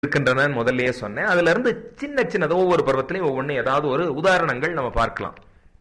இருக்கின்றன முதல்லயே சொன்னேன் அதுல இருந்து சின்ன சின்னது ஒவ்வொரு பருவத்திலையும் ஒவ்வொன்று ஏதாவது ஒரு உதாரணங்கள் நம்ம பார்க்கலாம்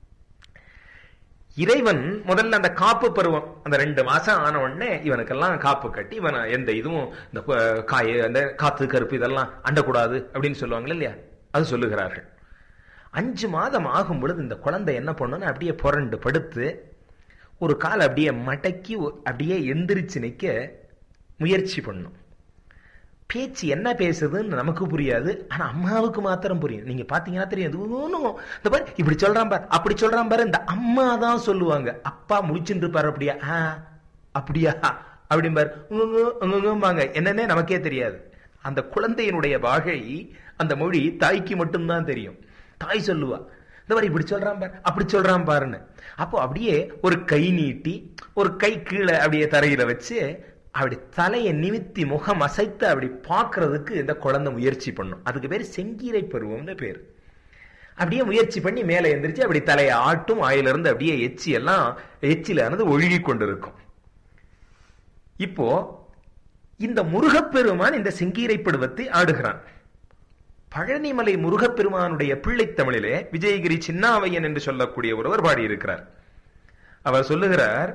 இறைவன் முதல்ல அந்த காப்பு பருவம் அந்த ரெண்டு மாசம் ஆன உடனே இவனுக்கெல்லாம் காப்பு கட்டி இவன் எந்த இதுவும் இந்த கு- காய் அந்த காத்து கருப்பு இதெல்லாம் அண்டக்கூடாது அப்படின்னு சொல்லுவாங்க இல்லையா அது சொல்லுகிறார்கள் அஞ்சு மாதம் ஆகும் பொழுது இந்த குழந்தை என்ன பண்ணுன்னு அப்படியே புரண்டு படுத்து ஒரு கால் அப்படியே மடக்கி ஒ- அப்படியே எந்திரிச்சு நிக்க முயற்சி பண்ணும் பேச்சு என்ன பேசுதுன்னு நமக்கு புரியாது ஆனா அம்மாவுக்கு மாத்திரம் புரியும் நீங்க பாத்தீங்கன்னா தெரியும் இது ஒண்ணும் இந்த பாரு இப்படி சொல்றான் பாரு அப்படி சொல்றான் பாரு இந்த அம்மா தான் சொல்லுவாங்க அப்பா முடிச்சுட்டு இருப்பாரு அப்படியா ஆ அப்படியா அப்படிம்பாரு உங்குங்கும்பாங்க என்னன்னே நமக்கே தெரியாது அந்த குழந்தையினுடைய வாகை அந்த மொழி தாய்க்கு மட்டும்தான் தெரியும் தாய் சொல்லுவா இந்த மாதிரி இப்படி சொல்றான் பாரு அப்படி சொல்றான் பாருன்னு அப்போ அப்படியே ஒரு கை நீட்டி ஒரு கை கீழே அப்படியே தரையில வச்சு அப்படி தலையை நிமித்தி முகம் அசைத்து அப்படி பார்க்கிறதுக்கு இந்த குழந்தை முயற்சி பண்ணும் அதுக்கு பேர் செங்கீரை பருவம்னு பேர் அப்படியே முயற்சி பண்ணி மேலே எந்திரிச்சு அப்படி தலையை ஆட்டும் வாயிலிருந்து அப்படியே எச்சி எல்லாம் எச்சில இருந்து ஒழுகி கொண்டிருக்கும் இப்போ இந்த முருகப்பெருமான் இந்த செங்கீரை பருவத்தை ஆடுகிறான் பழனிமலை முருகப்பெருமானுடைய பிள்ளைத் தமிழிலே விஜயகிரி சின்னாவையன் என்று சொல்லக்கூடிய ஒருவர் பாடியிருக்கிறார் அவர் சொல்லுகிறார்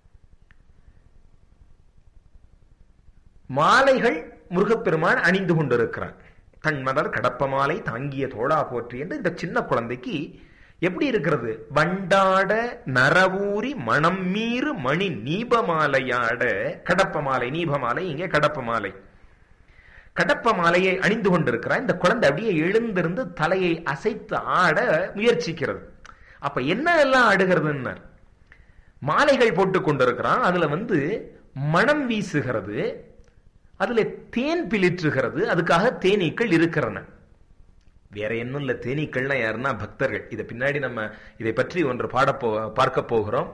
மாலைகள் முருகப்பெருமான் அணிந்து கொண்டிருக்கிறான் தன்மலர் கடப்ப மாலை தாங்கிய தோடா போற்றி என்று இந்த சின்ன குழந்தைக்கு எப்படி இருக்கிறது வண்டாட நரவூரி மணம் மீறு மணி நீபமாலையாட கடப்ப மாலை நீபமாலை இங்கே கடப்ப மாலை கடப்ப மாலையை அணிந்து கொண்டிருக்கிறான் இந்த குழந்தை அப்படியே எழுந்திருந்து தலையை அசைத்து ஆட முயற்சிக்கிறது அப்ப என்ன எல்லாம் ஆடுகிறதுன்னார் மாலைகள் போட்டு கொண்டிருக்கிறான் அதுல வந்து மனம் வீசுகிறது அதுல தேன் பிளிற்றுகிறது அதுக்காக தேனீக்கள் இருக்கிறன வேற இன்னும் இல்ல தேனீக்கள்னா யாருன்னா பக்தர்கள் இதை பின்னாடி நம்ம இதை பற்றி ஒன்று பாட போ பார்க்க போகிறோம்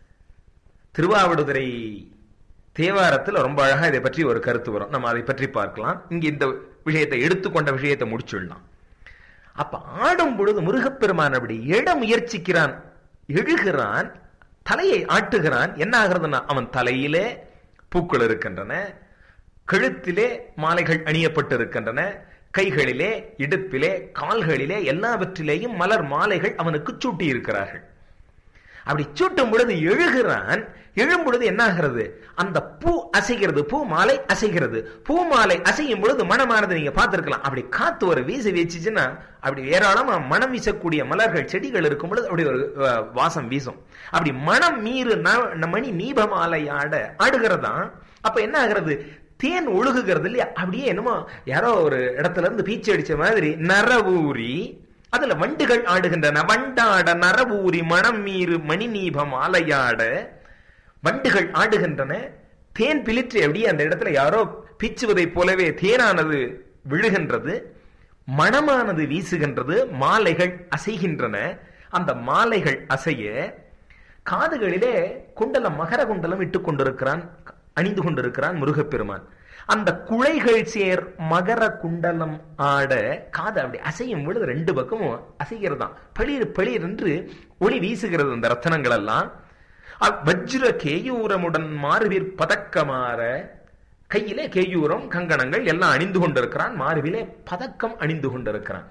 திருவாவடுதுறை தேவாரத்தில் ரொம்ப அழகா இதை பற்றி ஒரு கருத்து வரும் நம்ம அதை பற்றி பார்க்கலாம் இங்க இந்த விஷயத்தை எடுத்துக்கொண்ட விஷயத்தை முடிச்சுடலாம் அப்ப ஆடும் பொழுது முருகப்பெருமான் அப்படி எட முயற்சிக்கிறான் எழுகிறான் தலையை ஆட்டுகிறான் என்ன ஆகிறதுனா அவன் தலையிலே பூக்கள் இருக்கின்றன கழுத்திலே மாலைகள் அணியப்பட்டிருக்கின்றன கைகளிலே இடுப்பிலே கால்களிலே எல்லாவற்றிலேயும் மலர் மாலைகள் அவனுக்கு சூட்டி இருக்கிறார்கள் அப்படி சூட்டும் பொழுது எழுகிறான் எழும் பொழுது என்ன ஆகிறது அந்த பூ அசைகிறது பூ மாலை அசைகிறது பூ மாலை அசையும் பொழுது மனமானது நீங்க பார்த்திருக்கலாம் அப்படி காத்து ஒரு வீச வீச்சுச்சுன்னா அப்படி ஏராளமா மனம் வீசக்கூடிய மலர்கள் செடிகள் இருக்கும் பொழுது அப்படி ஒரு அஹ், வாசம் வீசும் அப்படி மனம் மீறு ந- மணி நீப மாலை ஆட ஆடுகிறதா அப்ப என்ன ஆகிறது தேன் ஒழுகுகிறது இல்லையா அப்படியே என்னமோ யாரோ ஒரு இடத்துல இருந்து பீச்சு அடிச்ச மாதிரி நரவூரி அதுல வண்டுகள் ஆடுகின்றன வண்டாட நரவூரி மணம் மீறு மணி நீபம் ஆலையாட வண்டுகள் ஆடுகின்றன தேன் பிளிற்று அப்படியே அந்த இடத்துல யாரோ பிச்சுவதைப் போலவே தேனானது விழுகின்றது மணமானது வீசுகின்றது மாலைகள் அசைகின்றன அந்த மாலைகள் அசைய காதுகளிலே குண்டலம் மகர குண்டலம் இட்டுக் கொண்டிருக்கிறான் அணிந்து கொண்டிருக்கிறான் முருகப்பெருமான் அந்த குழைகள் சேர் மகர குண்டலம் ஆட காது அப்படி அசையும் பொழுது ரெண்டு பக்கமும் அசைகிறதாம் பளிர் பளிர் என்று ஒளி வீசுகிறது அந்த ரத்தனங்கள் எல்லாம் அ- வஜ்ர கேயூரமுடன் மாறுவீர் பதக்கமாற கையிலே கேயூரம் கங்கணங்கள் எல்லாம் அணிந்து கொண்டிருக்கிறான் மார்பிலே பதக்கம் அணிந்து கொண்டிருக்கிறான்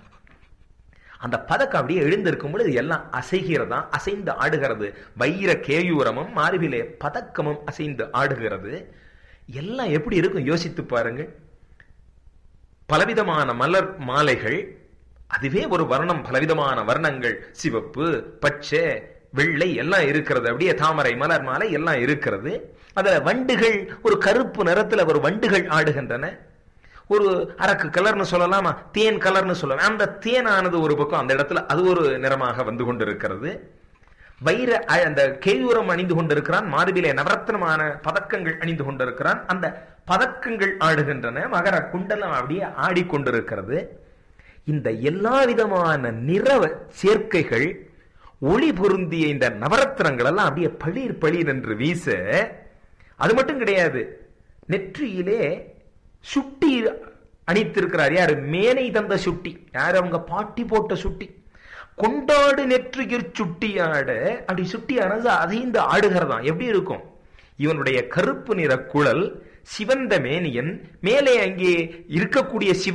அந்த பதக்கம் அப்படியே எழுந்திருக்கும் பொழுது எல்லாம் அசைகிறதா அசைந்து ஆடுகிறது வைர கேயூரமும் மார்பிலே பதக்கமும் அசைந்து ஆடுகிறது எல்லாம் எப்படி இருக்கும் யோசித்து பாருங்கள் பலவிதமான மலர் மாலைகள் அதுவே ஒரு வர்ணம் பலவிதமான வர்ணங்கள் சிவப்பு பச்சை வெள்ளை எல்லாம் இருக்கிறது அப்படியே தாமரை மலர் மாலை எல்லாம் இருக்கிறது அதுல வண்டுகள் ஒரு கருப்பு நிறத்துல ஒரு வண்டுகள் ஆடுகின்றன ஒரு அரக்கு கலர்னு சொல்லலாமா தேன் கலர்னு சொல்லலாம் அந்த தேனானது ஒரு பக்கம் அந்த இடத்துல அது ஒரு நிறமாக வந்து கொண்டிருக்கிறது வைர அ- அந்த கேயூரம் அணிந்து கொண்டிருக்கிறான் மார்பிலே நவரத்னமான பதக்கங்கள் அணிந்து கொண்டிருக்கிறான் அந்த பதக்கங்கள் ஆடுகின்றன மகர குண்டலம் அப்படியே ஆடிக்கொண்டிருக்கிறது இந்த எல்லா விதமான நிற சேர்க்கைகள் ஒளி பொருந்திய இந்த நவரத்னங்கள் எல்லாம் அப்படியே பளிர் பளிர் என்று வீச அது மட்டும் கிடையாது நெற்றியிலே சுட்டி அணித்திருக்கிறார் யாரு மேனை தந்த சுட்டி யார் அவங்க பாட்டி போட்ட சுட்டி கொண்டாடு நெற்றியிற் சுட்டியாட அப்படி சுட்டியானது அதைந்து ஆடுகிறதாம் எப்படி இருக்கும் இவனுடைய கருப்பு நிற குழல் சிவந்த மேனியன் மேலே அங்கே இருக்கக்கூடிய சிவ